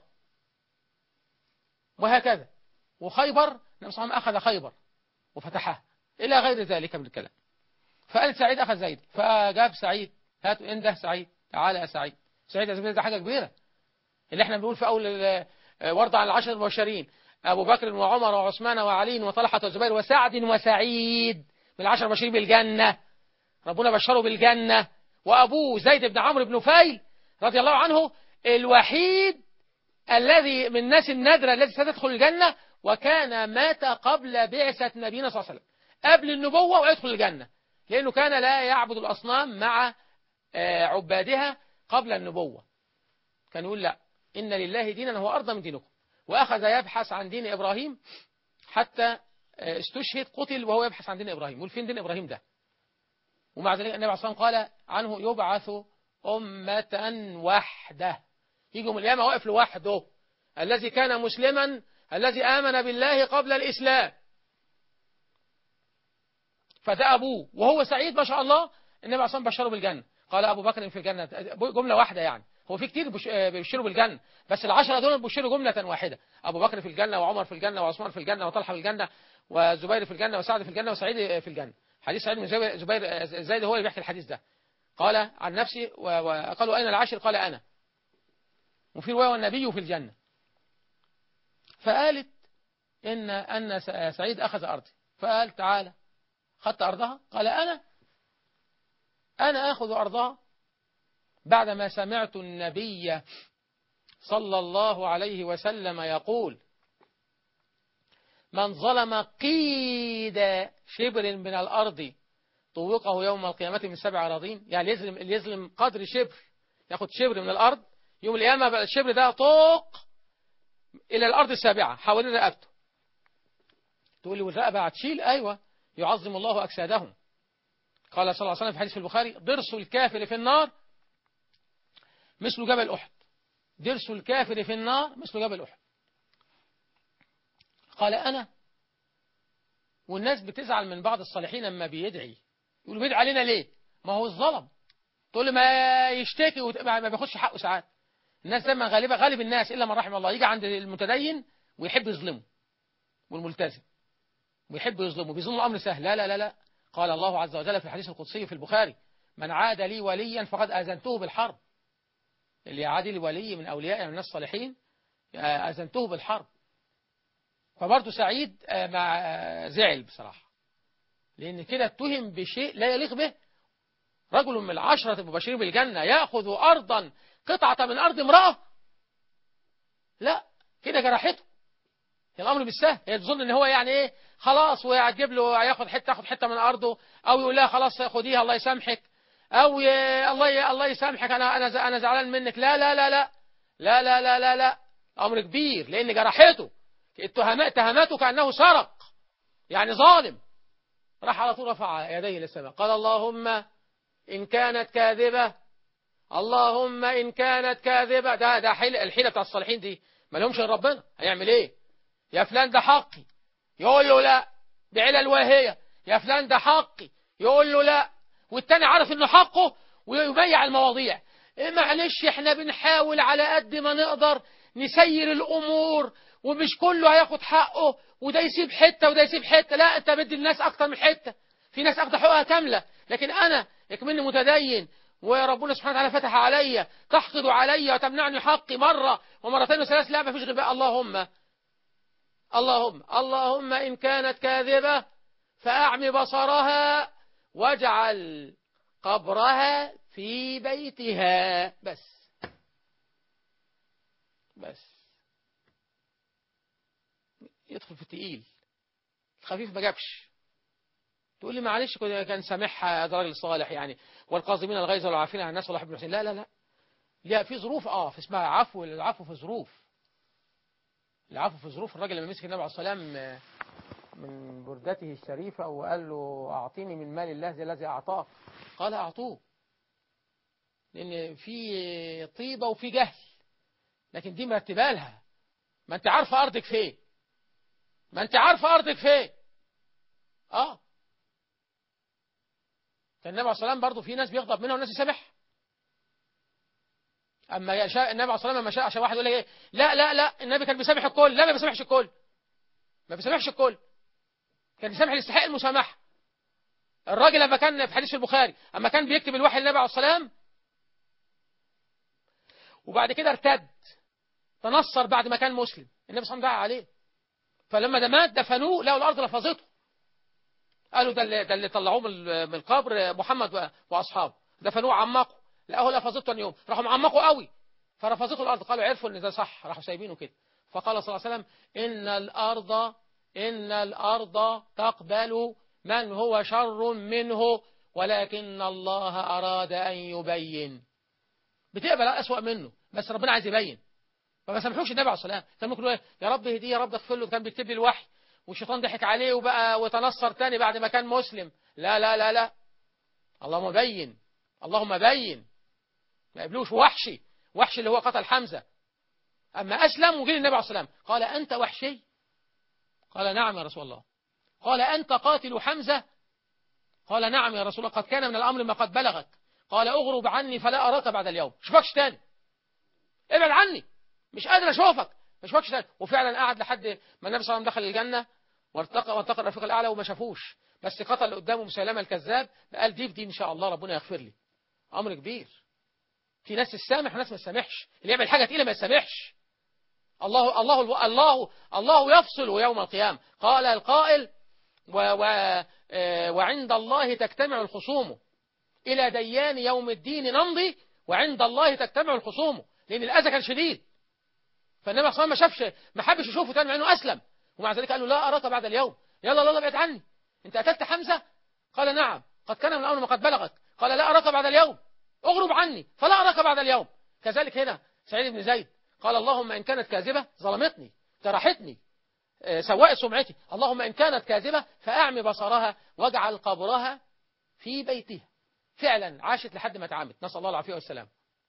وهكذا وخيبر النبي صلى الله عليه وسلم أخذ خيبر وفتحها إلى غير ذلك من الكلام فقال سعيد أخذ زيد فجاب سعيد هات انده سعيد تعالى يا سعيد سعيد يا زميلي ده حاجة كبيرة اللي احنا بنقول في أول ال- ورد عن العشر المبشرين أبو بكر وعمر وعثمان وعلي وطلحة وزبير وسعد وسعيد من العشر المبشرين بالجنة ربنا بشره بالجنة وأبوه زيد بن عمرو بن نفيل رضي الله عنه الوحيد الذي من الناس النادرة التي ستدخل الجنة وكان مات قبل بعثة نبينا صلى الله عليه وسلم قبل النبوة ويدخل الجنة لأنه كان لا يعبد الأصنام مع آه، عبادها قبل النبوة كان يقول لا إن لله دينا هو أرضى من دينكم وأخذ يبحث عن دين إبراهيم حتى آه، استشهد قتل وهو يبحث عن دين إبراهيم يقول فين دين إبراهيم ده ومع ذلك النبي عليه الصلاة والسلام قال عنه يبعث أمة وحده يجي يوم القيامة واقف لوحده الذي كان مسلما الذي آمن بالله قبل الإسلام فده أبوه وهو سعيد ما شاء الله النبي عليه الصلاة والسلام بشره بالجنة قال أبو بكر في الجنة جملة واحدة يعني هو في كتير بش- بيبشروا بالجنة بس العشرة دول بيبشروا جملة واحدة أبو بكر في الجنة وعمر في الجنة وعثمان في الجنة وطلحة في الجنة وزبير في الجنة وسعد في الجنة وسعيد في الجنة حديث سعيد بن زبير زبير زيد هو اللي بيحكي الحديث ده قال عن نفسي و- وقالوا أين العاشر قال أنا وفي رواية والنبي في الجنة فقالت إن أن س- سعيد أخذ أرضي فقال تعالى خدت أرضها قال أنا أنا أخذ أرضها بعدما سمعت النبي صلى الله عليه وسلم يقول من ظلم قيد شبر من الأرض طوقه يوم القيامة من سبع أراضين يعني يظلم اللي يظلم قدر شبر ياخد شبر من الأرض يوم القيامة بقى الشبر ده طوق إلى الأرض السابعة حوالين رقبته تقول لي والرقبة هتشيل أيوة يعظم الله أجسادهم قال صلى الله عليه وسلم في حديث في البخاري ضرس الكافر في النار مثل جبل أحد ضرس الكافر في النار مثل جبل أحد قال أنا والناس بتزعل من بعض الصالحين لما بيدعي يقولوا بيدعي علينا ليه ما هو الظلم تقول له ما يشتكي وت- ما ما بياخدش حقه ساعات الناس دايما غالبا غالب الناس الا من رحم الله يجي عند المتدين ويحب يظلمه والملتزم ويحب يظلمه بيظن الامر سهل لا لا لا لا قال الله عز وجل في الحديث القدسي في البخاري من عاد لي وليا فقد اذنته بالحرب اللي يعادي لي ولي من اولياء من الناس الصالحين آه، اذنته بالحرب فبرضه سعيد آه، مع آه، زعل بصراحه لان كده اتهم بشيء لا يليق به رجل من العشرة المبشرين بالجنة يأخذ أرضا قطعة من أرض امرأة لا كده جرحته الأمر مش سهل هي تظن إن هو يعني إيه خلاص وهتجيب له هياخد حتة ياخد حتة من أرضه أو يقول لها خلاص خديها الله يسامحك أو ي... الله ي... الله يسامحك أنا أنا ز- أنا زعلان منك لا لا لا لا لا لا لا لا لا أمر كبير لأن جرحته اتهامات اتهاماته كأنه سرق يعني ظالم راح على طول رفع يديه للسماء قال اللهم إن كانت كاذبة اللهم إن كانت كاذبة ده ده حيل الحيلة بتاع الصالحين دي ما لهمش غير ربنا هيعمل إيه يا فلان ده حقي يقول له لا بعلل واهية يا فلان ده حقي يقول له لا والتاني عارف إنه حقه ويبيع المواضيع إيه معلش إحنا بنحاول على قد ما نقدر نسير الأمور ومش كله هياخد حقه وده يسيب حتة وده يسيب حتة لا أنت بدي الناس أكتر من حتة في ناس أخذ حقوقها كاملة لكن أنا يكمني متدين وربنا سبحانه وتعالى فتح عليا تحقد علي وتمنعني حقي مرة ومرتين وثلاث لا ما فيش غير بقى اللهم اللهم اللهم إن كانت كاذبة فأعمي بصرها واجعل قبرها في بيتها بس بس يدخل في التقيل الخفيف ما جابش تقول لي معلش كده كان سامحها ده راجل صالح يعني والقاظمين الغيظ والعافين عن الناس والله يحب المحسنين لا لا لا لا في ظروف اه في اسمها عفو العفو في ظروف العفو في ظروف الراجل لما مسك النبي عليه الصلاه والسلام آه، من بردته الشريفه وقال له اعطيني من مال الله زي الذي اعطاك قال اعطوه لان في طيبه وفي جهل لكن دي مرتبه لها ما انت عارفه ارضك فين ما انت عارفه ارضك فين اه كان النبي عليه الصلاه والسلام برضه في ناس بيغضب منها وناس يسامح اما يشاء النبي عليه الصلاه والسلام لما شاء عشان واحد يقول لك ايه لا لا لا النبي كان بيسامح الكل لا ما بيسامحش الكل ما بيسامحش الكل كان بيسامح اللي يستحق المسامحه الراجل لما كان في حديث البخاري اما كان بيكتب الوحي للنبي عليه الصلاه والسلام وبعد كده ارتد تنصر بعد ما كان مسلم النبي صلى الله عليه وسلم دعا عليه فلما ده مات دفنوه لقوا الارض لفظته قالوا ده اللي, ده اللي طلعوه من من القبر محمد و- واصحابه دفنوه عمقوا لقوه لفظته ثاني يوم راحوا معمقوا قوي فرفظته الارض قالوا عرفوا ان ده صح راحوا سايبينه كده فقال صلى الله عليه وسلم ان الارض ان الارض تقبل من هو شر منه ولكن الله اراد ان يبين بتقبل اسوأ منه بس ربنا عايز يبين فما سامحوش النبي عليه الصلاه والسلام كان ممكن يقول يا رب اهديه يا رب اغفر له كان بيكتب لي الوحي والشيطان ضحك عليه وبقى وتنصر تاني بعد ما كان مسلم لا لا لا لا اللهم بين اللهم بين ما قبلوش وحشي وحشي اللي هو قتل حمزة أما أسلم وجه النبي عليه الصلاة والسلام قال أنت وحشي قال نعم يا رسول الله قال أنت قاتل حمزة قال نعم يا رسول الله قد كان من الأمر ما قد بلغك قال أغرب عني فلا أراك بعد اليوم شوفكش تاني ابعد عني مش قادر أشوفك ما شوفكش تاني وفعلا قعد لحد ما النبي صلى الله عليه وسلم دخل الجنة وارتقى وارتقى الرفيق الأعلى وما شافوش بس قتل اللي قدامه مسيلمة الكذاب قال دي في دي إن شاء الله ربنا يغفر لي أمر كبير في ناس تسامح وناس ما تسامحش اللي يعمل حاجة تقيلة ما يسامحش الله الله الله الله يفصل يوم القيامة قال القائل و و آه، وعند الله تجتمع الخصوم إلى ديان يوم الدين نمضي وعند الله تجتمع الخصوم لأن الأذى كان شديد فالنبي صلى الله عليه وسلم ما شافش ما حبش يشوفه تاني مع انه اسلم ومع ذلك قال له لا اراك بعد اليوم يلا يلا ابعد عني انت قتلت حمزه قال نعم قد كان من الامر ما قد بلغك قال لا اراك بعد اليوم اغرب عني فلا اراك بعد اليوم كذلك هنا سعيد بن زيد قال اللهم ان كانت كاذبه ظلمتني جرحتني آه، سوأت سمعتي اللهم ان كانت كاذبه فاعمي بصرها واجعل قبرها في بيتها فعلا عاشت لحد ما اتعمت نسال الله العافيه والسلام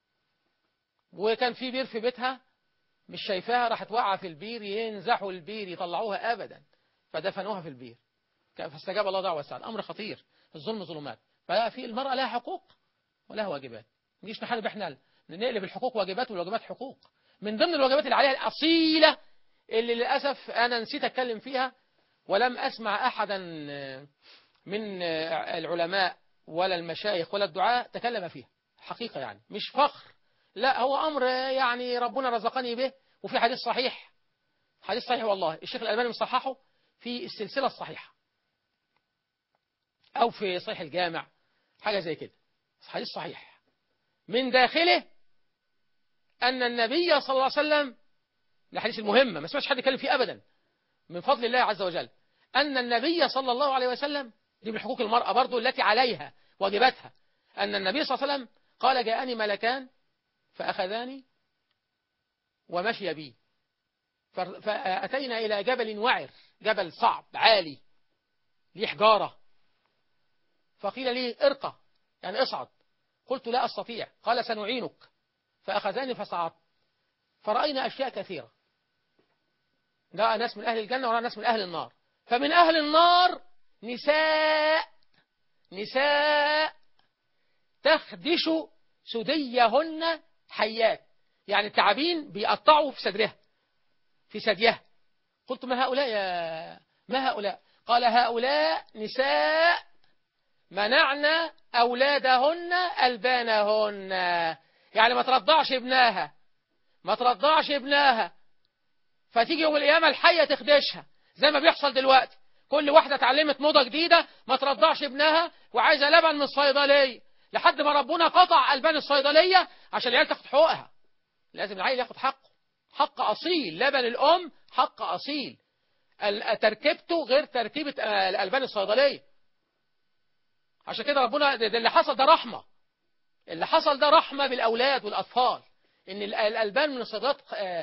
وكان في بير في بيتها مش شايفاها راحت واقعه في البير ينزحوا البير يطلعوها ابدا فدفنوها في البير فاستجاب الله دعوة السعد أمر خطير الظلم ظلمات ففي المرأة لها حقوق ولها واجبات نجيش نحارب احنا نقلب الحقوق واجبات والواجبات حقوق من ضمن الواجبات اللي عليها الأصيلة اللي للأسف أنا نسيت أتكلم فيها ولم أسمع أحدا من العلماء ولا المشايخ ولا الدعاء تكلم فيها حقيقة يعني مش فخر لا هو أمر يعني ربنا رزقني به وفي حديث صحيح حديث صحيح والله الشيخ الألباني مصححه في السلسلة الصحيحة أو في صحيح الجامع حاجة زي كده حديث صحيح من داخله أن النبي صلى الله عليه وسلم الحديث المهمة ما سمعتش حد يتكلم فيه أبدا من فضل الله عز وجل أن النبي صلى الله عليه وسلم دي من حقوق المرأة برضو التي عليها واجباتها أن النبي صلى الله عليه وسلم قال جاءني ملكان فأخذاني ومشي بي فأتينا إلى جبل وعر جبل صعب عالي ليه حجارة فقيل لي ارقى يعني اصعد قلت لا أستطيع قال سنعينك فأخذاني فصعدت فرأينا أشياء كثيرة ده ناس من أهل الجنة ورأى ناس من أهل النار فمن أهل النار نساء نساء تخدش سديهن حيات يعني التعابين بيقطعوا في صدرها في ثديها قلت ما هؤلاء يا ما هؤلاء قال هؤلاء نساء منعنا أولادهن ألبانهن يعني ما ترضعش ابنها ما ترضعش ابنها فتيجي يوم القيامة الحية تخدشها زي ما بيحصل دلوقتي كل واحدة اتعلمت موضة جديدة ما ترضعش ابنها وعايزة لبن من الصيدلية لحد ما ربنا قطع ألبان الصيدلية عشان العيال تاخد حقوقها لازم العيل ياخد حقه حق أصيل لبن الأم حق أصيل تركيبته غير تركيبة الألبان الصيدلية عشان كده ربنا ده اللي حصل ده رحمة اللي حصل ده رحمة بالأولاد والأطفال إن الألبان من الصيدليات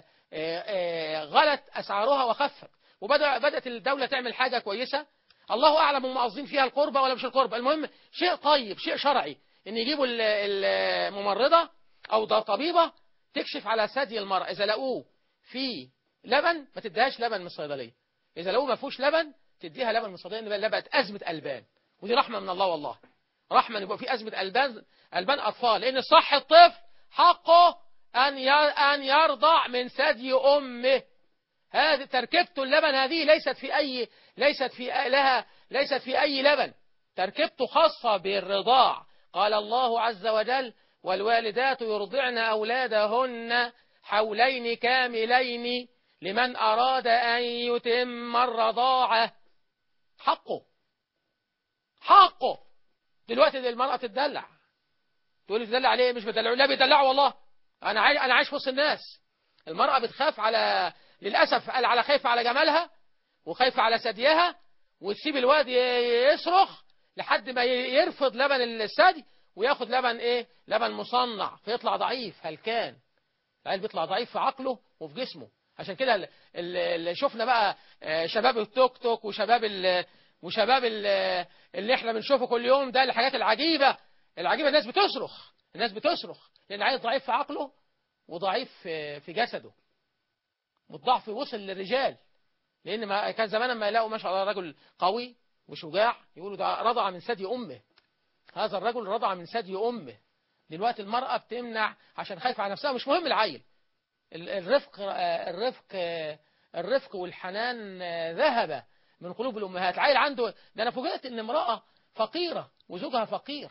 غلت أسعارها وخفت وبدأ بدأت الدولة تعمل حاجة كويسة الله أعلم هم قاصدين فيها القربة ولا مش القربة المهم شيء طيب شيء شرعي إن يجيبوا الممرضة أو طبيبة تكشف على ثدي المرأة إذا لقوه في لبن ما تديهاش لبن من الصيدلية إذا لقوه ما فيهوش لبن تديها لبن من الصيدلية إن بقت أزمة ألبان ودي رحمة من الله والله رحمة يبقى في أزمة ألبان ألبان أطفال لأن صح الطفل حقه أن أن يرضع من ثدي أمه هذه تركيبته اللبن هذه ليست في أي ليست في لها ليست في أي لبن تركيبته خاصة بالرضاع قال الله عز وجل والوالدات يرضعن أولادهن حولين كاملين لمن أراد أن يتم الرضاعة حقه حقه دلوقتي دي المرأة تدلع تقول لي تدلع عليه مش بدلعوا لا بيدلعوا والله أنا عايش أنا عايش وسط الناس المرأة بتخاف على للأسف قال على خايفة على جمالها وخايفة على ثديها وتسيب الواد يصرخ لحد ما يرفض لبن الثدي وياخد لبن ايه لبن مصنع فيطلع ضعيف هلكان العيل بيطلع ضعيف في عقله وفي جسمه عشان كده اللي شفنا بقى شباب التوك توك وشباب ال وشباب ال اللي احنا بنشوفه كل يوم ده الحاجات العجيبة العجيبة الناس بتصرخ الناس بتصرخ لأن عيل ضعيف في عقله وضعيف في جسده والضعف وصل للرجال لأن ما كان زمان ما يلاقوا ما شاء الله رجل قوي وشجاع يقولوا ده رضع من ثدي أمه هذا الرجل رضع من ثدي أمه دلوقتي المرأة بتمنع عشان خايفة على نفسها مش مهم العيل الرفق الرفق الرفق والحنان ذهب من قلوب الأمهات العيل عنده ده أنا فوجئت إن امرأة فقيرة وزوجها فقير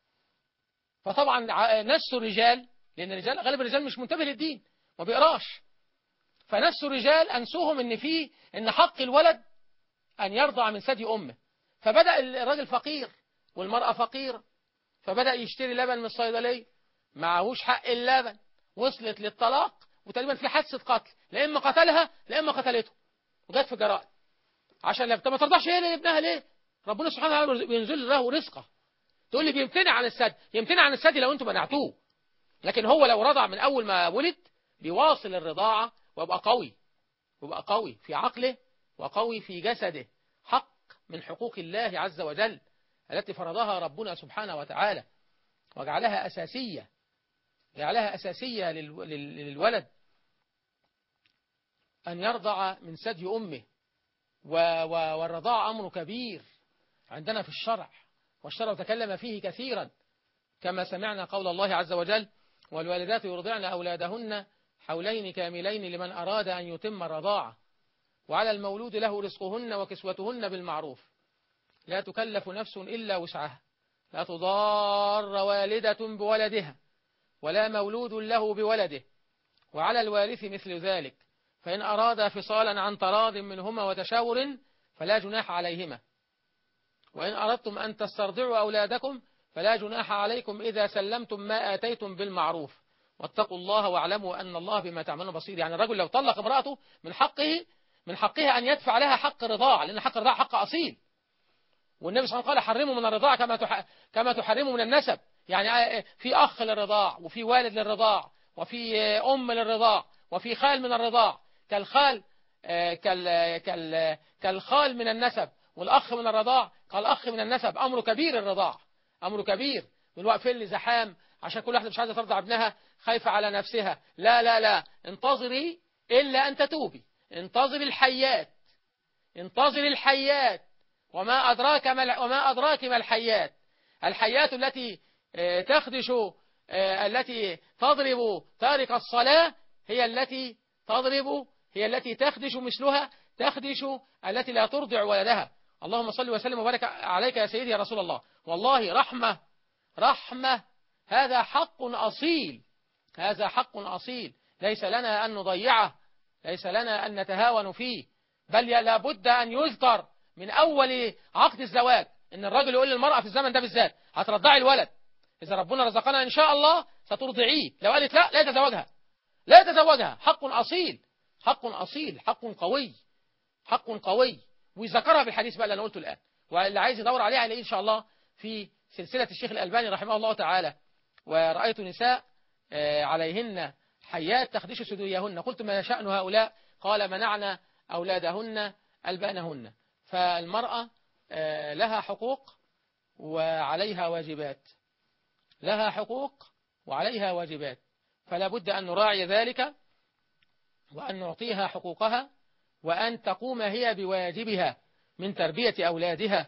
فطبعا نسوا الرجال لأن الرجال غالبا الرجال مش منتبه للدين ما بيقراش فنسوا الرجال أنسوهم إن في إن حق الولد أن يرضع من ثدي أمه فبدأ الراجل فقير والمرأة فقيرة فبدأ يشتري لبن من الصيدلية معهوش حق اللبن وصلت للطلاق وتقريبا في حادثة قتل لا إما قتلها لا إما قتلته وجت في جرائم عشان لا ما ترضعش هي لابنها ليه ربنا سبحانه وتعالى بينزل له رزقه تقول لي بيمتنع عن الثدي يمتنع عن الثدي لو انتم منعتوه لكن هو لو رضع من أول ما ولد بيواصل الرضاعة ويبقى قوي ويبقى قوي في عقله وقوي في جسده حق من حقوق الله عز وجل التي فرضها ربنا سبحانه وتعالى وجعلها أساسية جعلها أساسية للولد أن يرضع من ثدي أمه والرضاع أمر كبير عندنا في الشرع والشرع تكلم فيه كثيرا كما سمعنا قول الله عز وجل والوالدات يرضعن أولادهن حولين كاملين لمن أراد أن يتم الرضاعة وعلى المولود له رزقهن وكسوتهن بالمعروف لا تكلف نفس إلا وسعها لا تضار والدة بولدها ولا مولود له بولده وعلى الوارث مثل ذلك فإن أراد فصالا عن تراض منهما وتشاور فلا جناح عليهما وإن أردتم أن تسترضعوا أولادكم فلا جناح عليكم إذا سلمتم ما آتيتم بالمعروف واتقوا الله واعلموا أن الله بما تعملون بصير يعني الرجل لو طلق امرأته من حقه من حقها أن يدفع لها حق الرضاعة لأن حق الرضاعة حق أصيل والنبي صلى الله عليه وسلم قال حرموا من الرضاعة كما تح... كما تحرموا من النسب يعني في أخ للرضاع وفي والد للرضاع وفي أم للرضاع وفي خال من الرضاع كالخال كال... كال... كالخال من النسب والأخ من الرضاع كالأخ من النسب أمر كبير الرضاع أمر كبير من واقفين لي زحام عشان كل واحدة مش عايزة ترضع ابنها خايفة على نفسها لا لا لا انتظري إلا أن تتوبي انتظري الحيات انتظري الحيات وما أدراك ما وما أدراك ما الحيات الحيات التي تخدش التي تضرب تارك الصلاة هي التي تضرب هي التي تخدش مثلها تخدش التي لا ترضع ولدها اللهم صل وسلم وبارك عليك يا سيدي يا رسول الله والله رحمة رحمة هذا حق أصيل هذا حق أصيل ليس لنا أن نضيعه ليس لنا أن نتهاون فيه بل لابد أن يذكر من أول عقد الزواج إن الرجل يقول للمرأة في الزمن ده بالذات هترضعي الولد إذا ربنا رزقنا إن شاء الله سترضعيه لو قالت لا لا يتزوجها لا يتزوجها حق أصيل حق أصيل حق قوي حق قوي وذكرها بالحديث بقى اللي أنا قلته الآن واللي عايز يدور عليها هيلاقيه إن شاء الله في سلسلة الشيخ الألباني رحمه الله تعالى ورأيت نساء عليهن حيات تخدش سدويهن قلت ما شأن هؤلاء قال منعنا أولادهن ألبانهن فالمرأة لها حقوق وعليها واجبات لها حقوق وعليها واجبات فلا بد أن نراعي ذلك وأن نعطيها حقوقها وأن تقوم هي بواجبها من تربية أولادها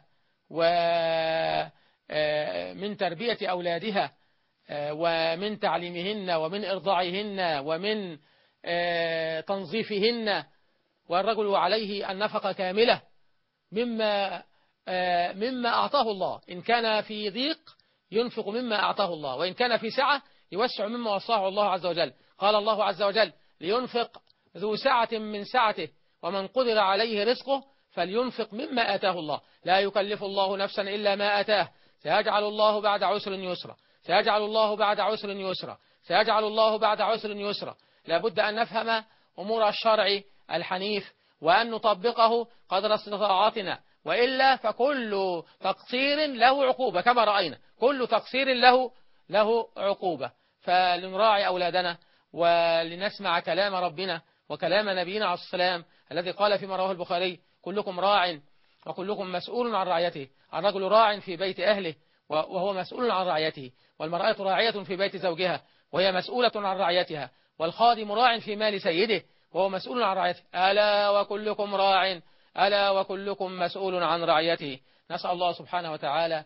ومن تربية أولادها ومن تعليمهن ومن إرضاعهن ومن تنظيفهن والرجل عليه النفقة كاملة مما مما أعطاه الله إن كان في ضيق ينفق مما أعطاه الله وإن كان في سعة يوسع مما وصاه الله عز وجل قال الله عز وجل لينفق ذو سعة من سعته ومن قدر عليه رزقه فلينفق مما آتاه الله لا يكلف الله نفسا إلا ما آتاه سيجعل الله بعد عسر يسرا سيجعل الله بعد عسر يسرا سيجعل الله بعد عسر يسرا لابد أن نفهم أمور الشرع الحنيف وأن نطبقه قدر استطاعتنا وإلا فكل تقصير له عقوبة كما رأينا كل تقصير له له عقوبة فلنراعي أولادنا ولنسمع كلام ربنا وكلام نبينا عليه السلام الذي قال فيما رواه البخاري كلكم راع وكلكم مسؤول عن رعيته الرجل راع في بيت أهله وهو مسؤول عن رعيته والمرأة راعية في بيت زوجها وهي مسؤولة عن رعيتها والخادم راع في مال سيده وهو مسؤول عن رعيته ألا وكلكم راع ألا وكلكم مسؤول عن رعيته نسأل الله سبحانه وتعالى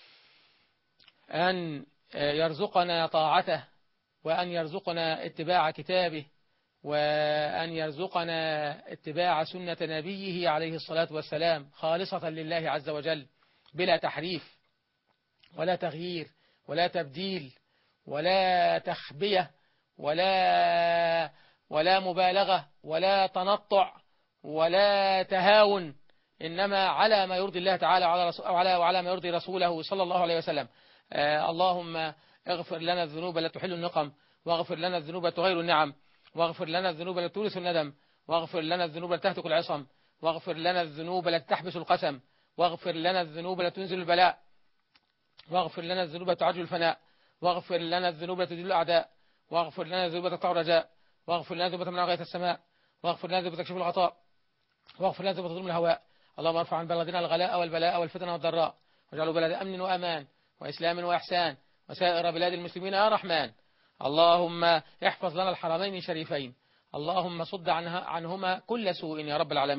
أن يرزقنا طاعته وأن يرزقنا اتباع كتابه وأن يرزقنا اتباع سنة نبيه عليه الصلاة والسلام خالصة لله عز وجل بلا تحريف ولا تغيير ولا تبديل ولا تخبية ولا ولا مبالغة ولا تنطع ولا تهاون إنما على ما يرضي الله تعالى وعلى, وعلى ما يرضي رسوله صلى الله عليه وسلم آه اللهم اغفر لنا الذنوب لا تحل النقم واغفر لنا الذنوب تغير النعم واغفر لنا الذنوب التي تورث الندم واغفر لنا الذنوب التي تهتك العصم واغفر لنا الذنوب التي تحبس القسم واغفر لنا الذنوب التي تنزل البلاء واغفر لنا الذنوب التي تعجل الفناء واغفر لنا الذنوب التي تدل الأعداء واغفر لنا الذنوب التي تقطع الرجاء واغفر لنا الذنوب من غاية السماء واغفر لنا الذنوب تكشف الغطاء واغفر لنا الذنوب تظلم الهواء اللهم ارفع عن بلدنا الغلاء والبلاء والفتن والضراء واجعله بلد أمن وأمان وإسلام وإحسان وسائر بلاد المسلمين يا رحمن اللهم احفظ لنا الحرمين الشريفين اللهم صد عنها عنهما كل سوء يا رب العالمين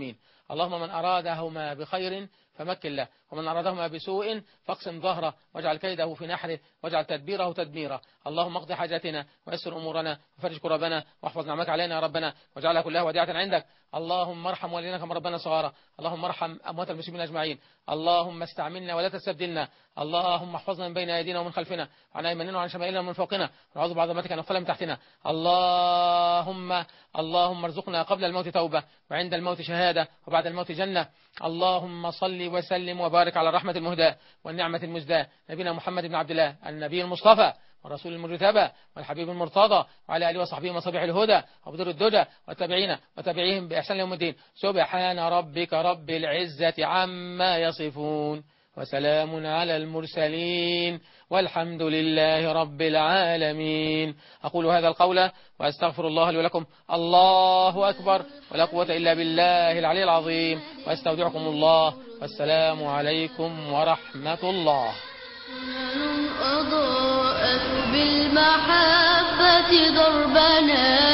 اللهم من أرادهما بخير فمكن له ومن أرادهما بسوء فاقسم ظهره واجعل كيده في نحره واجعل تدبيره تدميرا اللهم اقض حاجاتنا ويسر أمورنا وفرج كربنا واحفظ نعمك علينا يا ربنا واجعلها كلها وديعة عندك اللهم ارحم والدينا كما ربنا صغارا اللهم ارحم أموات المسلمين أجمعين اللهم استعملنا ولا تستبدلنا اللهم احفظنا من بين أيدينا ومن خلفنا وعن أيماننا وعن شمائلنا ومن فوقنا ونعوذ بعظمتك أن نغفل من تحتنا اللهم اللهم ارزقنا قبل الموت توبة وعند الموت شهادة وبعد الموت جنة اللهم صل وسلم وبارك على الرحمة المهداة والنعمة المزداة نبينا محمد بن عبد الله النبي المصطفى والرسول المجتبى والحبيب المرتضى وعلى آله وصحبه وصبيح الهدى وبدر الدجى والتابعين وتابعيهم بإحسان يوم الدين سبحان ربك رب العزة عما يصفون وسلام على المرسلين والحمد لله رب العالمين أقول هذا القول وأستغفر الله لي ولكم الله أكبر ولا قوة إلا بالله العلي العظيم وأستودعكم الله والسلام عليكم ورحمة الله سنن أضاءت بالمحبة دربنا